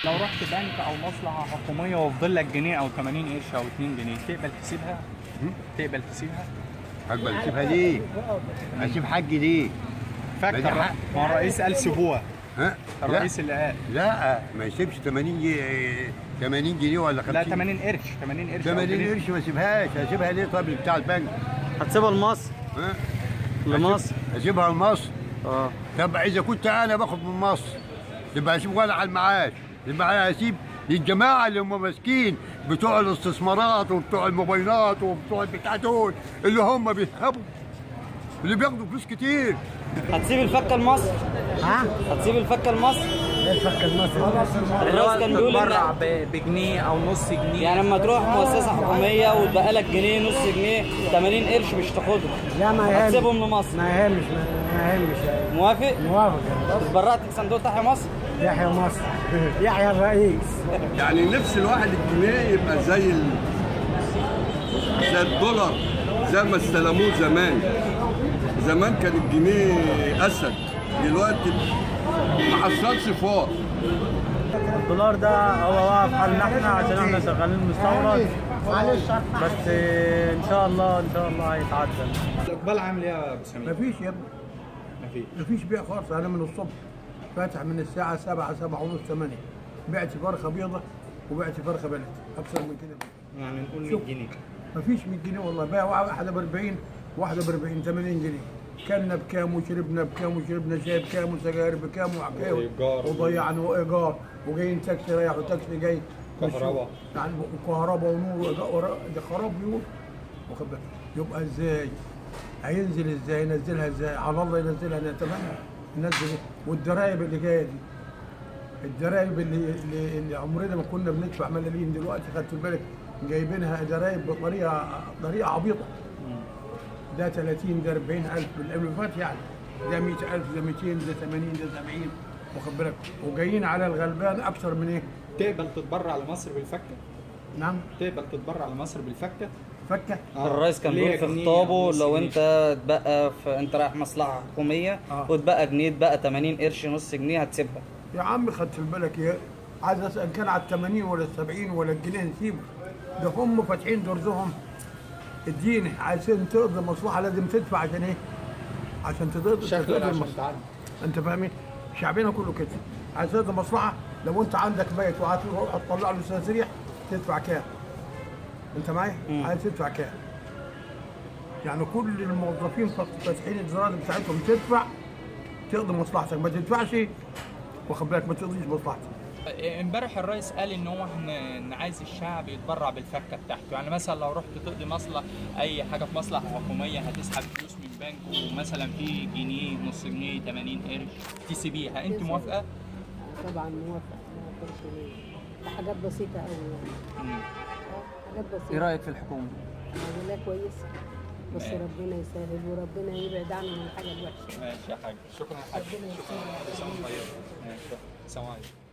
لو رحت بنك او مصلحه حكوميه وفضل لك جنيه او 80 قرش او 2 جنيه تقبل تسيبها؟ تقبل تسيبها؟ هقبل اسيبها ليه؟ اسيب حقي ليه؟ فاكر ما دي حق. ما الرئيس قال سيبوها ها؟ لا الرئيس اللي قال لا ما يسيبش 80 جنيه 80 جنيه ولا 50 لا 80 قرش 80 قرش أو 80 جنيه. قرش ما اسيبهاش اسيبها ليه طب بتاع البنك هتسيبها لمصر ها؟ لمصر اسيبها لمصر اه طب اذا كنت انا باخد من مصر يبقى اسيب ولا على المعاش يبقى انا اسيب للجماعه اللي هم ماسكين بتوع الاستثمارات وبتوع الموبايلات وبتوع البتاع دول اللي هم بيهبوا اللي بياخدوا فلوس كتير هتسيب الفكه لمصر ها؟ هتسيب الفكه لمصر ايه الفك المصري؟ الرئيس كان بيقول تتبرع إن- ب- بجنيه او نص جنيه يعني لما تروح مؤسسه حكوميه وتبقى لك جنيه نص جنيه 80 قرش مش تاخدهم لا ما يهمش هتسيبهم لمصر ما يهمش ما ما يهمش موافق؟ موافق اتبرعت في صندوق تحيا مصر؟ يحيى مصر يحيى الرئيس يعني نفس الواحد الجنيه يبقى زي ال... زي الدولار زي ما استلموه زمان زمان كان الجنيه اسد دلوقتي ما حصلش فار الدولار ده هو واقف حالنا احنا عشان احنا شغالين مستورد معلش بس ان شاء الله ان شاء الله هيتعدل الاقبال عامل ايه يا ابو سمير؟ مفيش يا ابني مفيش مفيش بيع خالص انا من الصبح فاتح من الساعه 7 7 ونص 8 بعت فرخه بيضه وبعت فرخه بلد اكثر من كده يعني نقول 100 شوف. جنيه مفيش 100 جنيه والله بيع واحده ب 40 واحده ب 40 80 جنيه كلنا بكام وشربنا بكام وشربنا شاي بكام وسجاير بكام وحكايه وإيجار. وضيعنا وايجار وجايين تاكسي رايح وتاكسي جاي كهرباء. يعني وكهرباء ونور وإيجار. ده خراب بيوت واخد بالك يبقى ازاي هينزل ازاي ينزلها ازاي على الله ينزلها نتمنى ينزل إيه؟ والضرايب اللي جايه دي الضرايب اللي اللي, اللي عمرنا ما كنا بندفع ملاليم دلوقتي خدت بالك جايبينها ضرايب بطريقه طريقه عبيطه ده 30 ده 40 الف اللي فات يعني ده 100000 ده 200 ده 80 ده 70 واخد بالك وجايين على الغلبان اكثر من ايه؟ تقبل تتبرع لمصر بالفكه؟ نعم تقبل تتبرع لمصر بالفكه؟ فكه الرئيس كان ليه بيقول في جنيه خطابه أو نص لو جنيه؟ انت اتبقى في انت رايح مصلحه حكوميه آه. واتبقى جنيه اتبقى 80 قرش نص جنيه هتسيبها يا عم خدت بالك يا عايز اسال كان على ال 80 ولا ال 70 ولا الجنيه نسيبه ده هم فاتحين درزهم اديني عايزين تقضي مصلحه لازم تدفع عشان ايه؟ عشان تقضي شغل تقضي عشان المصلحه تعدي انت فاهمين؟ شعبنا كله كده عايز تقضي مصلحه لو انت عندك بيت وهتروح تطلع له تسريح تدفع كام؟ انت معايا؟ عايز تدفع كام؟ يعني كل الموظفين فاتحين الزرار بتاعتهم تدفع تقضي مصلحتك ما تدفعش واخد بالك ما تقضيش مصلحتك امبارح الرئيس قال ان هو إن- ان عايز الشعب يتبرع بالفكه بتاعته يعني مثلا لو رحت تقضي مصلحه اي حاجه في مصلحه حكوميه هتسحب فلوس من بنك ومثلا في جنيه نص جنيه 80 قرش تسيبيها انت موافقه؟ طبعا موافق ما كنتش ليه ده حاجات بسيطة أوي يعني مم. آه، حاجات بسيطة ايه رايك في الحكومه؟ لا كويسة بس ربنا يسهل وربنا يبعد عنهم الحاجة الوحشة ماشي يا حاج شكرا يا حاج ربنا شكرا يسهل. كل سنه وأنت طيب ماشي سلام عليكم